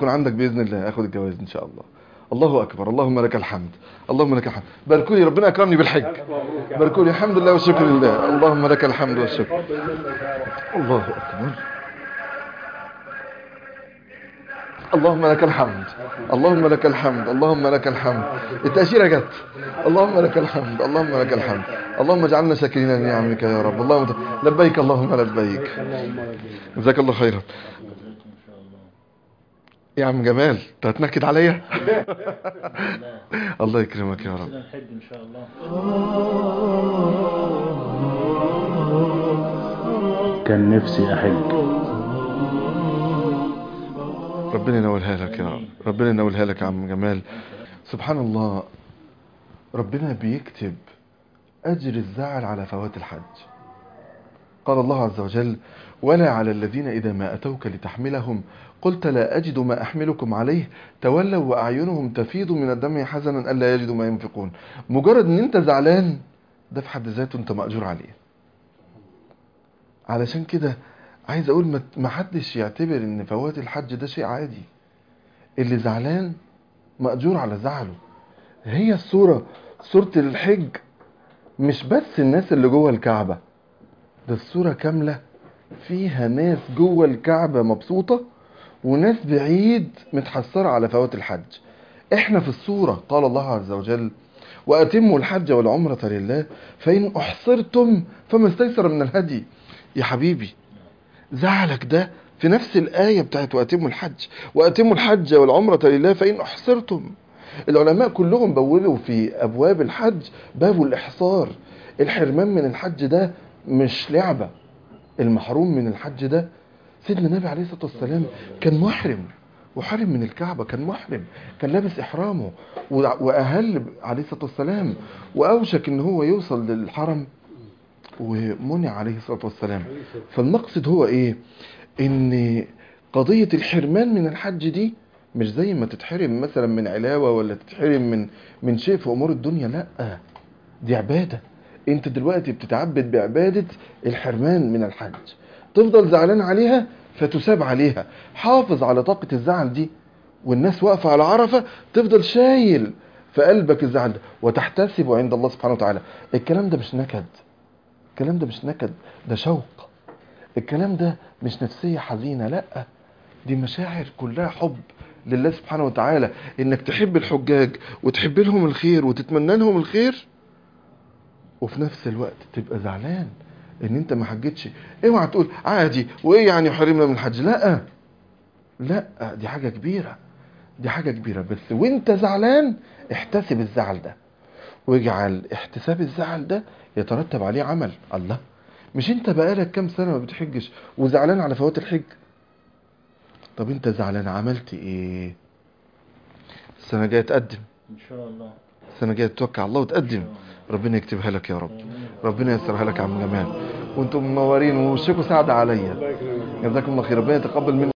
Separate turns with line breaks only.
يكون عندك باذن الله اخد الجواز ان شاء الله الله اكبر اللهم لك الحمد اللهم لك الحمد باركوا لي ربنا اكرمني بالحج باركوا لي الحمد لله والشكر لله اللهم لك الحمد والشكر الله اكبر اللهم لك الحمد اللهم لك الحمد اللهم لك الحمد التأشيرة جت اللهم لك الحمد اللهم لك الحمد اللهم اجعلنا شاكرين لنعمك يا رب اللهم لبيك اللهم لبيك جزاك الله خيرا يا عم جمال انت هتنكد عليا الله يكرمك يا رب
نحج ان شاء الله كان نفسي احج
ربنا ينولها لك يا رب ربنا ينولها لك يا عم جمال سبحان الله ربنا بيكتب أجر الزعل على فوات الحج قال الله عز وجل ولا على الذين إذا ما أتوك لتحملهم قلت لا أجد ما أحملكم عليه تولوا وأعينهم تفيض من الدمع حزنا ألا يجدوا ما ينفقون مجرد أن أنت زعلان ده في حد ذاته أنت مأجور عليه علشان كده عايز أقول ما- ما حدش يعتبر أن فوات الحج ده شيء عادي اللي زعلان مأجور على زعله هي الصورة صورة الحج مش بس الناس اللي جوه الكعبة ده الصورة كاملة فيها ناس جوه الكعبة مبسوطة وناس بعيد متحسرة على فوات الحج احنا في الصورة قال الله عز وجل وأتموا الحج والعمرة لله فإن أحصرتم فما استيسر من الهدي يا حبيبي زعلك ده في نفس الآية بتاعت وأتموا الحج وأتموا الحج والعمرة لله فإن أحصرتم العلماء كلهم بولوا في أبواب الحج باب الإحصار الحرمان من الحج ده مش لعبة المحروم من الحج ده سيدنا النبي عليه الصلاة والسلام كان محرم وحرم من الكعبة كان محرم كان لابس إحرامه وع- وأهل عليه الصلاة والسلام وأوشك إن هو يوصل للحرم ومنع عليه الصلاة والسلام فالمقصد هو إيه إن قضية الحرمان من الحج دي مش زي ما تتحرم مثلا من علاوة ولا تتحرم من من شيء في أمور الدنيا لأ دي عبادة انت دلوقتي بتتعبد بعبادة الحرمان من الحج تفضل زعلان عليها فتساب عليها حافظ على طاقة الزعل دي والناس واقفة على عرفة تفضل شايل في قلبك الزعل ده وتحتسب عند الله سبحانه وتعالى الكلام ده مش نكد الكلام ده مش نكد ده شوق الكلام ده مش نفسية حزينة لا دي مشاعر كلها حب لله سبحانه وتعالى انك تحب الحجاج وتحب لهم الخير وتتمنى لهم الخير وفي نفس الوقت تبقى زعلان ان انت ما حجتش اوعى تقول عادي وايه يعني حرمنا من الحج لا لا دي حاجة كبيرة دي حاجة كبيرة بس وانت زعلان احتسب الزعل ده واجعل احتساب الزعل ده يترتب عليه عمل الله مش انت بقالك كام سنة ما بتحجش وزعلان على فوات الحج طب انت زعلان عملت ايه السنة الجاية تقدم
ان شاء الله
السنة الجاية تتوكل على الله وتقدم ربنا يكتبها لك يا رب ربنا ييسرها لك يا عم جمال وانتم منورين ووشكوا سعد عليا جزاكم الله خير ربنا يتقبل مني